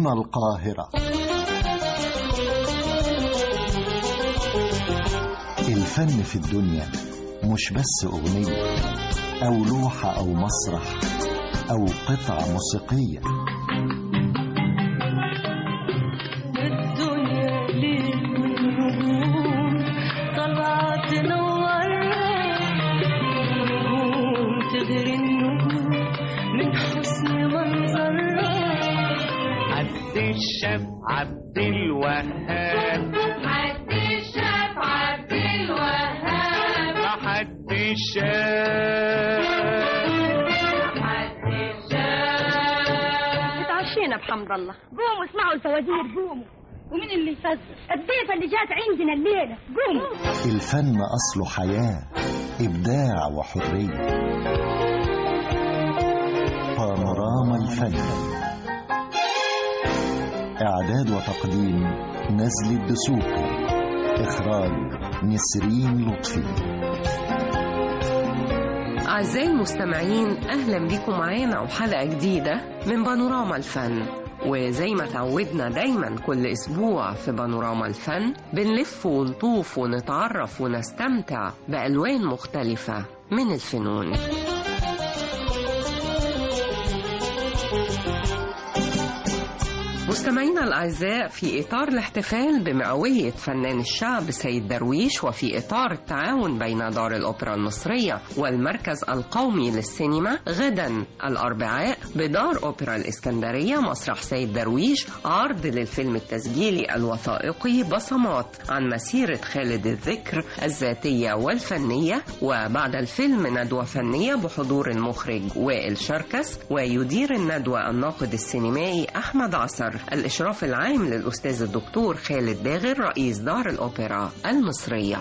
هنا القاهرة الفن في الدنيا مش بس أغنية أو لوحة أو مسرح أو قطعة موسيقية الدنيا ليل والنجوم طالعة تنورها نجوم تغري النجوم من حسن منظرها عبد الشاف عبد الوهاب عبد الشاف عبد الوهاب حد الشاف عبد الشاف اتعشينا بحمد الله قوموا اسمعوا الفوازير قوموا ومين اللي يفزر الضيفة اللي جات عندنا الليلة قوموا الفن أصله حياة إبداع وحرية بانوراما الفن إعداد وتقديم نزل الدسوقي إخراج نسرين لطفي أعزائي المستمعين أهلا بكم معانا وحلقة جديدة من بانوراما الفن وزي ما تعودنا دايما كل أسبوع في بانوراما الفن بنلف ونطوف ونتعرف ونستمتع بألوان مختلفة من الفنون مستمعينا الأعزاء في إطار الاحتفال بمئوية فنان الشعب سيد درويش وفي إطار التعاون بين دار الأوبرا المصرية والمركز القومي للسينما غدا الأربعاء بدار أوبرا الإسكندرية مسرح سيد درويش عرض للفيلم التسجيلي الوثائقي بصمات عن مسيرة خالد الذكر الذاتية والفنية وبعد الفيلم ندوة فنية بحضور المخرج وائل شركس ويدير الندوة الناقد السينمائي أحمد عصر الإشراف العام للأستاذ الدكتور خالد داغر رئيس دار الأوبرا المصرية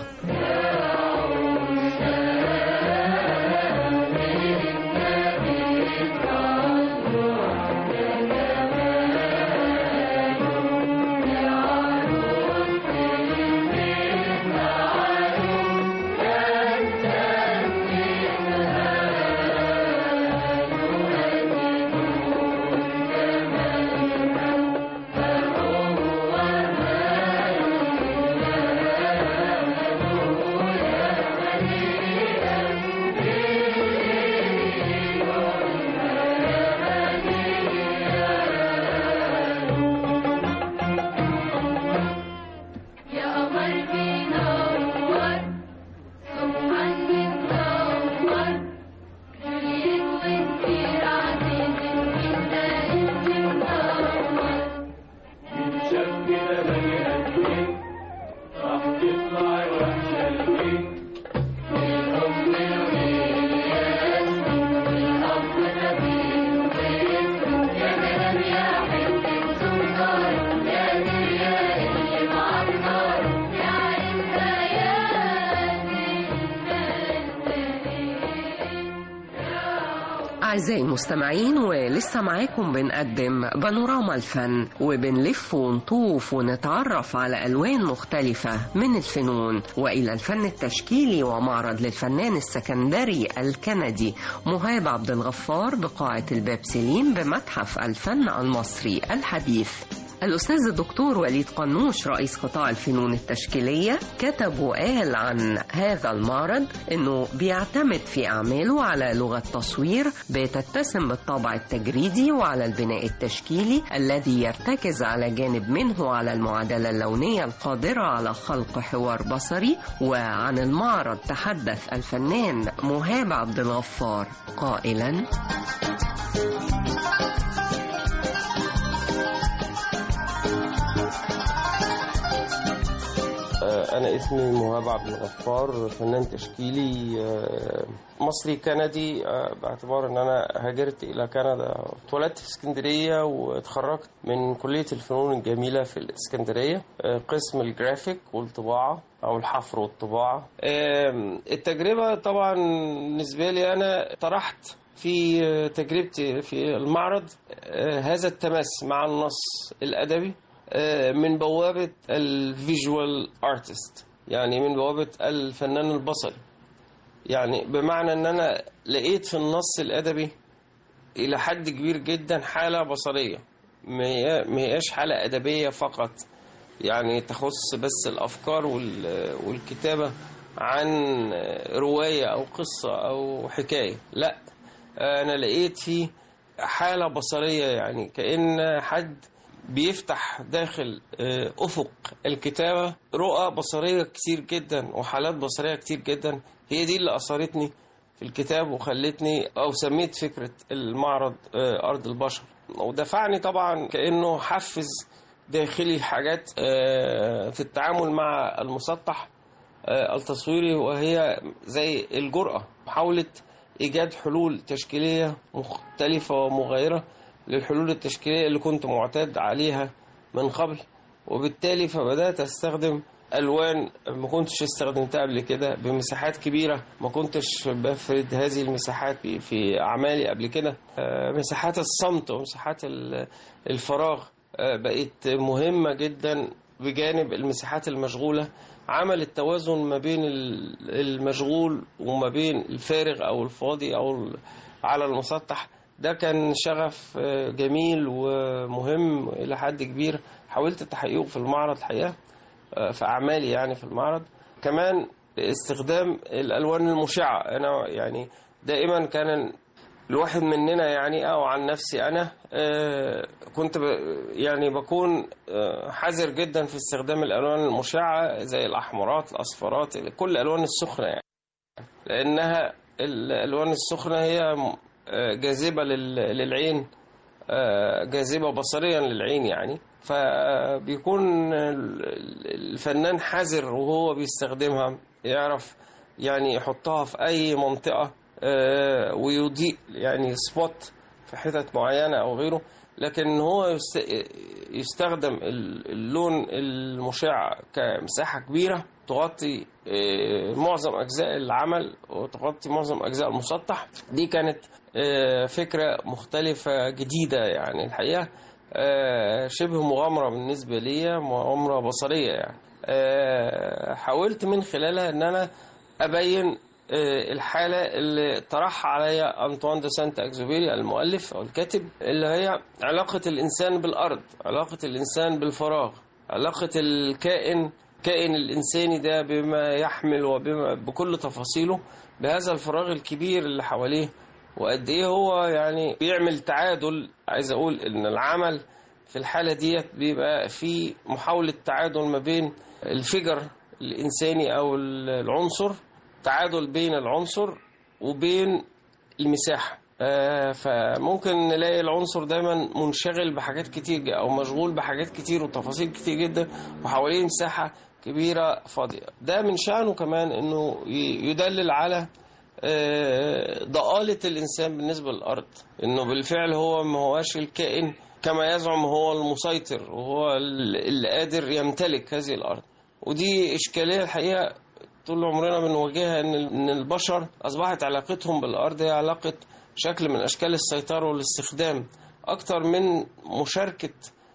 يا قمر بينور سبحان بتنور جوليت وانتي عزيز انت انت منور شاف كده بني آدمين راح تطلع وحشة البيت الأم الوليات والأب نبيل وبيت يا مدام يا حتة سكر يا دنيا اللي مع النار يا عين أعزائي المستمعين ولسه معاكم بنقدم بانوراما الفن وبنلف ونطوف ونتعرف على ألوان مختلفة من الفنون وإلى الفن التشكيلي ومعرض للفنان السكندري الكندي مهاب عبد الغفار بقاعة الباب سليم بمتحف الفن المصري الحديث الأستاذ الدكتور وليد قنوش رئيس قطاع الفنون التشكيلية كتب وقال عن هذا المعرض أنه بيعتمد في أعماله على لغة تصوير بتتسم بالطابع التجريدي وعلى البناء التشكيلي الذي يرتكز على جانب منه على المعادلة اللونية القادرة على خلق حوار بصري وعن المعرض تحدث الفنان مهاب عبد الغفار قائلا آه، أنا اسمي مهاب عبد الغفار فنان تشكيلي آه، مصري كندي آه، باعتبار إن أنا هاجرت إلى كندا اتولدت في اسكندرية واتخرجت من كلية الفنون الجميلة في الاسكندرية آه، قسم الجرافيك والطباعة أو الحفر والطباعة آم، التجربة طبعا بالنسبة لي أنا طرحت في آه، تجربتي في المعرض آه، هذا التماس مع النص الأدبي آه، من بوابة الفيجوال ارتست يعني من بوابة الفنان البصري يعني بمعنى ان انا لقيت في النص الادبي الى حد كبير جدا حالة بصرية ما هي- ما هياش حالة أدبية فقط يعني تخص بس الأفكار وال- والكتابة عن رواية أو قصة أو حكاية لا أنا لقيت فيه حالة بصرية يعني كأن حد بيفتح داخل آه، أفق الكتابة رؤى بصرية كتير جدا وحالات بصرية كتير جدا هي دي اللي أثرتني في الكتاب وخلتني أو سميت فكرة المعرض آه، أرض البشر ودفعني طبعا كأنه حفز داخلي حاجات آه، في التعامل مع المسطح آه، التصويري وهي زي الجرأة محاولة إيجاد حلول تشكيلية مختلفة ومغايرة للحلول التشكيلية اللي كنت معتاد عليها من قبل وبالتالي فبدأت أستخدم ألوان ما كنتش استخدمتها قبل كده بمساحات كبيرة ما كنتش بفرد هذه المساحات في- في أعمالي قبل كده آه، مساحات الصمت ومساحات ال- الفراغ آه، بقت مهمة جدا بجانب المساحات المشغولة عمل التوازن ما بين ال- المشغول وما بين الفارغ أو الفاضي أو ال- على المسطح ده كان شغف آه، جميل ومهم إلى حد كبير حاولت تحقيقه في المعرض الحقيقة آه، في أعمالي يعني في المعرض كمان استخدام الألوان المشعة أنا يعني دائما كان الواحد مننا يعني او عن نفسي انا آه، كنت ب يعني بكون آه، حذر جدا في استخدام الالوان المشعه زي الاحمرات الاصفرات كل الالوان السخنه يعني لانها الالوان السخنه هي م- آه، جاذبه لل- للعين آه، جاذبه بصريا للعين يعني فبيكون ال- الفنان حذر وهو بيستخدمها يعرف يعني يحطها في اي منطقه آه، ويضيء يعني سبوت في حتت معينه او غيره لكن هو يست- يستخدم ال- اللون المشع كمساحه كبيره تغطي آه، معظم اجزاء العمل وتغطي معظم اجزاء المسطح دي كانت آه، فكره مختلفه جديده يعني الحقيقه آه، شبه مغامره بالنسبه لي مغامره بصريه يعني آه، حاولت من خلالها ان انا ابين آه، الحالة اللي طرحها عليا أنطوان دو سانت أكزوبيري المؤلف أو الكاتب اللي هي علاقة الإنسان بالأرض علاقة الإنسان بالفراغ علاقة الكائن كائن الإنساني ده بما يحمل وبما بكل تفاصيله بهذا الفراغ الكبير اللي حواليه وقد إيه هو يعني بيعمل تعادل عايز أقول إن العمل في الحالة ديت بيبقى في محاولة تعادل ما بين الفجر الإنساني أو العنصر تعادل بين العنصر وبين المساحة آه، فممكن نلاقي العنصر دايما منشغل بحاجات كتير ج- او مشغول بحاجات كتير وتفاصيل كتير جدا وحواليه مساحة كبيرة فاضية ده من شأنه كمان انه ي- يدلل على آه، ضآلة الإنسان بالنسبة للأرض إنه بالفعل هو ما هواش الكائن كما يزعم هو المسيطر وهو ال- اللي قادر يمتلك هذه الأرض ودي إشكالية الحقيقة طول عمرنا بنواجهها إن إن البشر أصبحت علاقتهم بالأرض هي علاقة شكل من أشكال السيطرة والاستخدام أكتر من مشاركة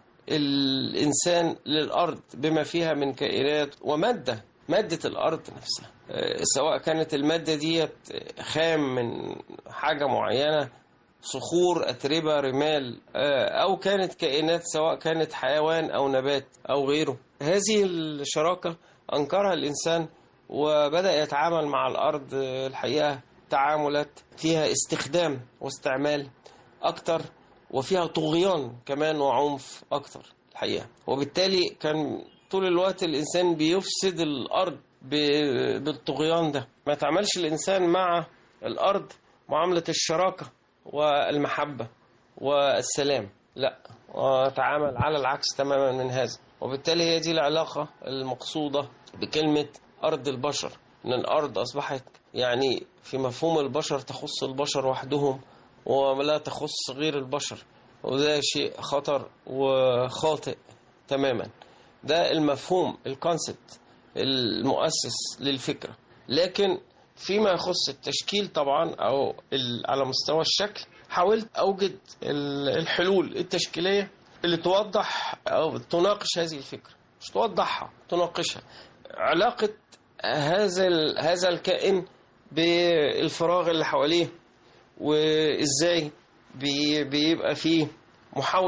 الإنسان للأرض بما فيها من كائنات ومادة مادة الأرض نفسها آه، سواء كانت المادة دي خام من حاجة معينة صخور أتربة رمال آه، أو كانت كائنات سواء كانت حيوان أو نبات أو غيره هذه الشراكة أنكرها الإنسان وبدأ يتعامل مع الأرض آه، الحقيقة تعاملات فيها استخدام واستعمال أكتر وفيها طغيان كمان وعنف أكتر الحقيقة وبالتالي كان طول الوقت الإنسان بيفسد الأرض ب- بالطغيان ده ما تعملش الإنسان مع الأرض معاملة الشراكة والمحبة والسلام لا وتعامل على العكس تماما من هذا وبالتالي هي دي العلاقة المقصودة بكلمة أرض البشر إن الأرض أصبحت يعني في مفهوم البشر تخص البشر وحدهم ولا تخص غير البشر وده شيء خطر وخاطئ تماما ده المفهوم الكونسبت المؤسس للفكرة لكن فيما يخص التشكيل طبعا او ال- على مستوى الشكل حاولت اوجد ال- الحلول التشكيليه اللي توضح او تناقش هذه الفكره مش توضحها تناقشها علاقه هذا ال- هذا الكائن بالفراغ اللي حواليه وازاي بي- بيبقى فيه محاوله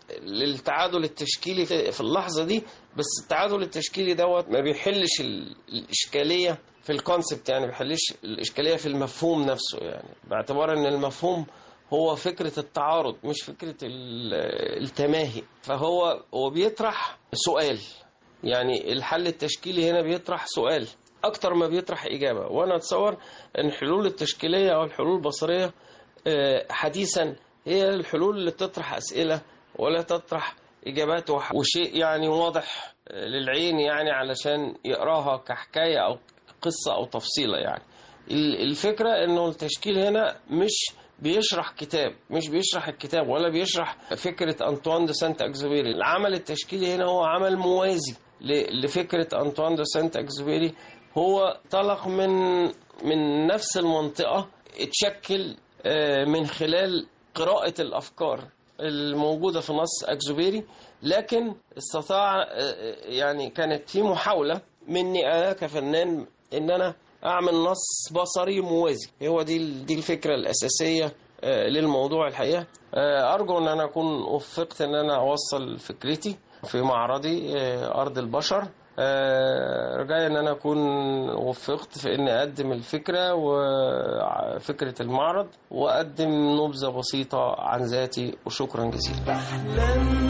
للتعادل التشكيلي في في اللحظه دي بس التعادل التشكيلي دوت ما بيحلش ال- الاشكاليه في الكونسبت يعني ما بيحلش الاشكاليه في المفهوم نفسه يعني باعتبار ان المفهوم هو فكره التعارض مش فكره ال- التماهي فهو هو بيطرح سؤال يعني الحل التشكيلي هنا بيطرح سؤال اكتر ما بيطرح اجابه وانا اتصور ان الحلول التشكيليه او الحلول البصريه آه، حديثا هي الحلول اللي تطرح اسئله ولا تطرح اجابات وح- وشيء يعني واضح آه، للعين يعني علشان يقراها كحكايه او قصه او تفصيله يعني ال- الفكره انه التشكيل هنا مش بيشرح كتاب مش بيشرح الكتاب ولا بيشرح فكرة أنطوان دي سانت أكزوبيري العمل التشكيلي هنا هو عمل موازي ل- لفكرة أنطوان دي سانت أكزوبيري هو طلق من من نفس المنطقة اتشكل آه، من خلال قراءة الأفكار الموجودة في نص أكزوبيري لكن استطاع آه، يعني كانت في محاولة مني أنا كفنان إن أنا أعمل نص بصري موازي هو دي ال- دي الفكرة الأساسية آه، للموضوع الحقيقة آه، أرجو أن أنا أكون وفقت أن أنا أوصل فكرتي في معرضي آه، أرض البشر آه، رجاء ان انا اكون وفقت في اني اقدم الفكره وفكره المعرض واقدم نبذه بسيطه عن ذاتي وشكرا جزيلا احلم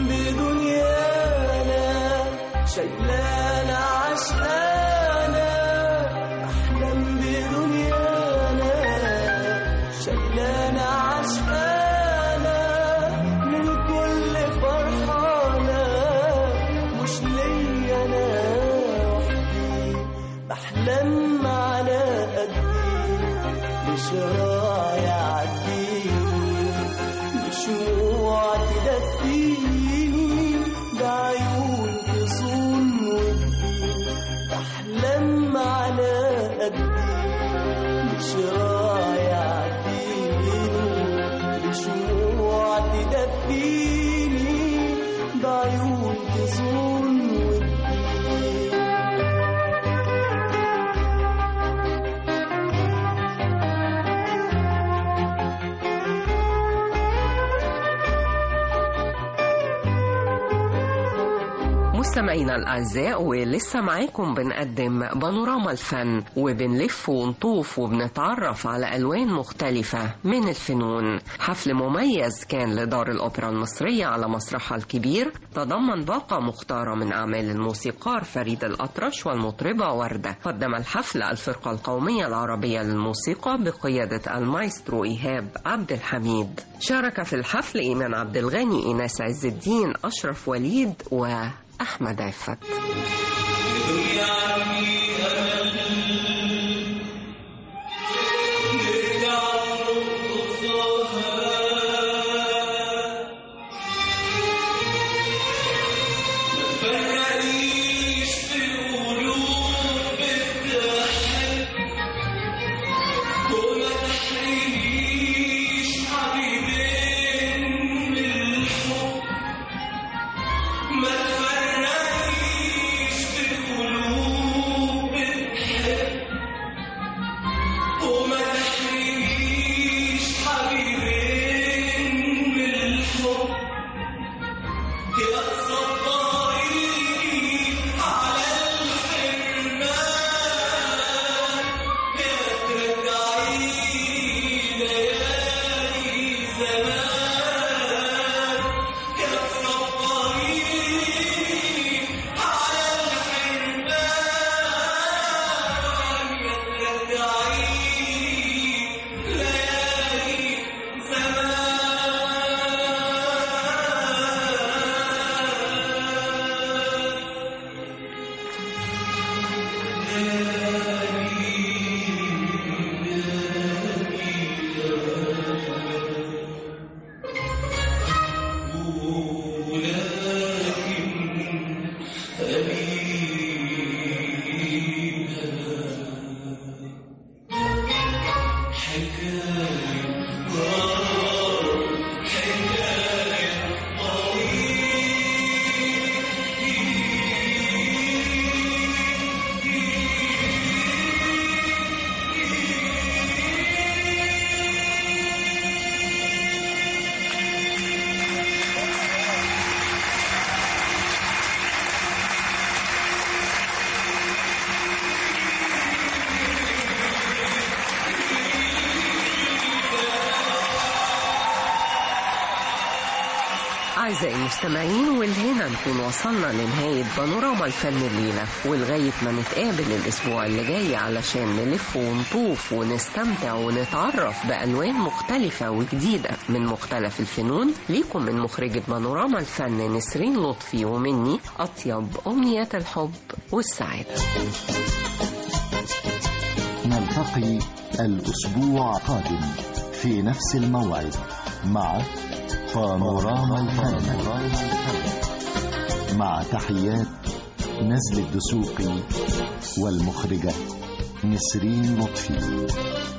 بدنيانا شايلانا عشقانا احلم بدنيانا شايلانا عشقانا من كل فرحانة مش ليا انا وحدي بحلم على قدي بشراع يعديني بشموع تدفيني بعيون تصون ودي بحلم على قدي بشراع يعديني بشموع تدفيني بعيون تصون ودي مستمعينا الأعزاء ولسه معاكم بنقدم بانوراما الفن وبنلف ونطوف وبنتعرف على ألوان مختلفة من الفنون حفل مميز كان لدار الأوبرا المصرية على مسرحها الكبير تضمن باقة مختارة من أعمال الموسيقار فريد الأطرش والمطربة وردة قدم الحفل الفرقة القومية العربية للموسيقى بقيادة المايسترو إيهاب عبد الحميد شارك في الحفل إيمان عبد الغني إيناس عز الدين أشرف وليد وأحمد عفت ما تفرقيش في القلوب أعزائي المستمعين والهنا نكون وصلنا لنهاية بانوراما الفن الليلة ولغاية ما نتقابل الأسبوع اللي جاي علشان نلف ونطوف ونستمتع ونتعرف بألوان مختلفة وجديدة من مختلف الفنون ليكم من مخرجة بانوراما الفن نسرين لطفي ومني أطيب أمنيات الحب والسعادة نلتقي الأسبوع القادم في نفس الموعد مع بانوراما الفن مع تحيات نزل الدسوقي والمخرجة نسرين لطفي